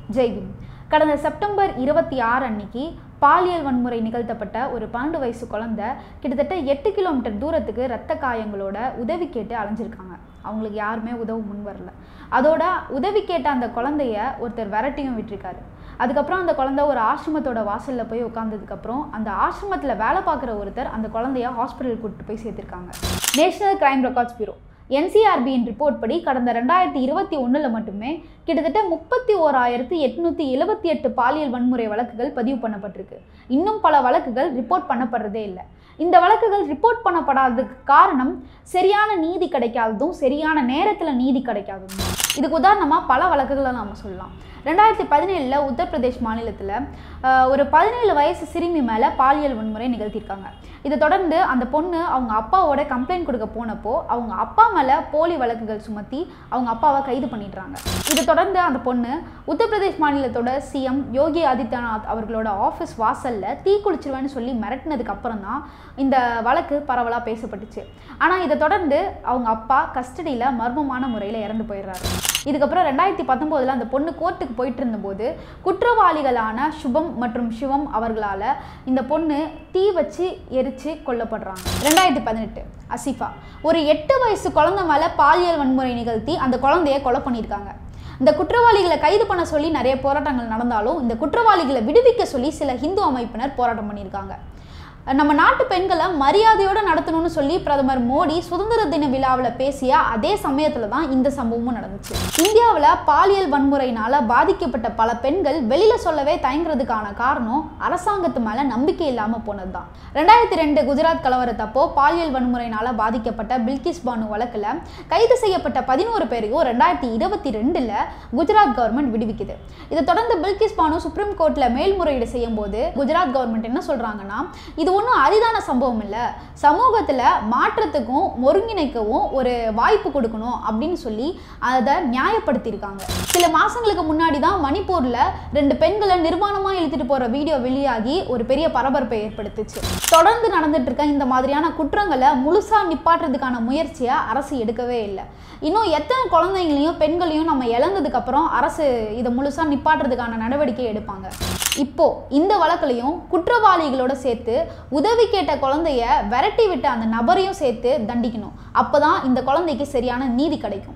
ஜெய்வின் கடந்த செப்டம்பர் இருபத்தி ஆறு அன்னைக்கு பாலியல் வன்முறை நிகழ்த்தப்பட்ட ஒரு பன்னெண்டு வயசு குழந்தை கிட்டத்தட்ட எட்டு கிலோமீட்டர் தூரத்துக்கு இரத்த காயங்களோட உதவி கேட்டு அலைஞ்சிருக்காங்க அவங்களுக்கு யாருமே உதவ முன் வரல அதோட உதவி கேட்ட அந்த குழந்தைய ஒருத்தர் விரட்டியும் விட்டிருக்காரு அதுக்கப்புறம் அந்த குழந்தை ஒரு ஆசிரமத்தோட வாசலில் போய் உட்காந்ததுக்கப்புறம் அந்த ஆசிரமத்தில் வேலை பார்க்குற ஒருத்தர் அந்த குழந்தைய ஹாஸ்பிட்டல் கூட்டிட்டு போய் சேர்த்திருக்காங்க நேஷனல் கிரைம் ரெக்கார்ட்ஸ் பியூரோ என்சிஆர்பியின் ரிப்போர்ட் படி கடந்த ரெண்டாயிரத்தி இருபத்தி ஒன்றில் மட்டுமே கிட்டத்தட்ட முப்பத்தி ஓராயிரத்தி எட்நூற்றி எழுபத்தி எட்டு பாலியல் வன்முறை வழக்குகள் பதிவு பண்ணப்பட்டிருக்கு இன்னும் பல வழக்குகள் ரிப்போர்ட் பண்ணப்படுறதே இல்லை இந்த வழக்குகள் ரிப்போர்ட் பண்ணப்படாததுக்கு காரணம் சரியான நீதி கிடைக்காததும் சரியான நேரத்தில் நீதி கிடைக்காததும் தான். இதுக்கு உதாரணமாக பல வழக்குகளை நாம் சொல்லலாம் ரெண்டாயிரத்தி பதினேழில் உத்தரப்பிரதேஷ் மாநிலத்தில் ஒரு பதினேழு வயசு சிறுமி மேலே பாலியல் வன்முறை நிகழ்த்தியிருக்காங்க இதை தொடர்ந்து அந்த பொண்ணு அவங்க அப்பாவோட கம்ப்ளைண்ட் கொடுக்க போனப்போ அவங்க அப்பா மேலே போலி வழக்குகள் சுமத்தி அவங்க அப்பாவை கைது பண்ணிடுறாங்க இதை தொடர்ந்து அந்த பொண்ணு உத்தரப்பிரதேஷ் மாநிலத்தோட சிஎம் யோகி ஆதித்யநாத் அவர்களோட ஆஃபீஸ் வாசலில் தீ குளிச்சிருவேன்னு சொல்லி மிரட்டினதுக்கு அப்புறம் தான் இந்த வழக்கு பரவலாக பேசப்பட்டுச்சு ஆனால் இதை தொடர்ந்து அவங்க அப்பா கஸ்டடியில் மர்மமான முறையில் இறந்து போயிடுறாரு இதுக்கப்புறம் ரெண்டாயிரத்தி பத்தொம்போதில் அந்த பொண்ணு கோர்ட்டுக்கு போயிட்டு இருந்தபோது குற்றவாளிகளான சுபம் மற்றும் சிவம் அவர்களால் இந்த பொண்ணு தீ வச்சு எரிச்சு கொல்லப்படுறாங்க ரெண்டாயிரத்தி பதினெட்டு அசிஃபா ஒரு எட்டு வயசு குழந்தை மேலே பாலியல் வன்முறை நிகழ்த்தி அந்த குழந்தைய கொலை பண்ணியிருக்காங்க இந்த குற்றவாளிகளை கைது பண்ண சொல்லி நிறைய போராட்டங்கள் நடந்தாலும் இந்த குற்றவாளிகளை விடுவிக்க சொல்லி சில ஹிந்து அமைப்பினர் போராட்டம் பண்ணியிருக்காங்க நம்ம நாட்டு பெண்களை மரியாதையோடு நடத்தணும்னு சொல்லி பிரதமர் மோடி சுதந்திர தின விழாவில் பேசிய அதே சமயத்தில் தான் இந்த சம்பவமும் நடந்துச்சு இந்தியாவில் பாலியல் வன்முறையினால் பாதிக்கப்பட்ட பல பெண்கள் வெளியில் சொல்லவே தயங்குறதுக்கான காரணம் அரசாங்கத்து மேலே நம்பிக்கை இல்லாமல் போனது தான் ரெண்டாயிரத்தி ரெண்டு குஜராத் கலவரத்தப்போ பாலியல் வன்முறையினால் பாதிக்கப்பட்ட பில்கிஸ் பானு வழக்கில் கைது செய்யப்பட்ட பதினோரு பேரையும் ரெண்டாயிரத்தி இருபத்தி ரெண்டில் குஜராத் கவர்மெண்ட் விடுவிக்குது இதை தொடர்ந்து பில்கிஸ் பானு சுப்ரீம் கோர்ட்டில் மேல்முறையீடு செய்யும் போது குஜராத் கவர்மெண்ட் என்ன சொல்கிறாங்கன்னா இது ஒன்றும் அரிதான சம்பவம் இல்லை சமூகத்தில் மாற்றத்துக்கும் ஒருங்கிணைக்கவும் ஒரு வாய்ப்பு கொடுக்கணும் அப்படின்னு சொல்லி அதை நியாயப்படுத்தியிருக்காங்க சில மாதங்களுக்கு முன்னாடி தான் மணிப்பூரில் ரெண்டு பெண்களை நிர்வாணமாக இழுத்துட்டு போகிற வீடியோ வெளியாகி ஒரு பெரிய பரபரப்பை ஏற்படுத்துச்சு தொடர்ந்து நடந்துட்டு இருக்க இந்த மாதிரியான குற்றங்களை முழுசாக நிப்பாட்டுறதுக்கான முயற்சியை அரசு எடுக்கவே இல்லை இன்னும் எத்தனை குழந்தைங்களையும் பெண்களையும் நம்ம இழந்ததுக்கப்புறம் அரசு இதை முழுசாக நிப்பாட்டுறதுக்கான நடவடிக்கை எடுப்பாங்க இப்போ இந்த வழக்குலையும் குற்றவாளிகளோட சேர்த்து உதவி கேட்ட குழந்தைய விரட்டி விட்ட அந்த நபரையும் சேர்த்து தண்டிக்கணும் அப்பதான் இந்த குழந்தைக்கு சரியான நீதி கிடைக்கும்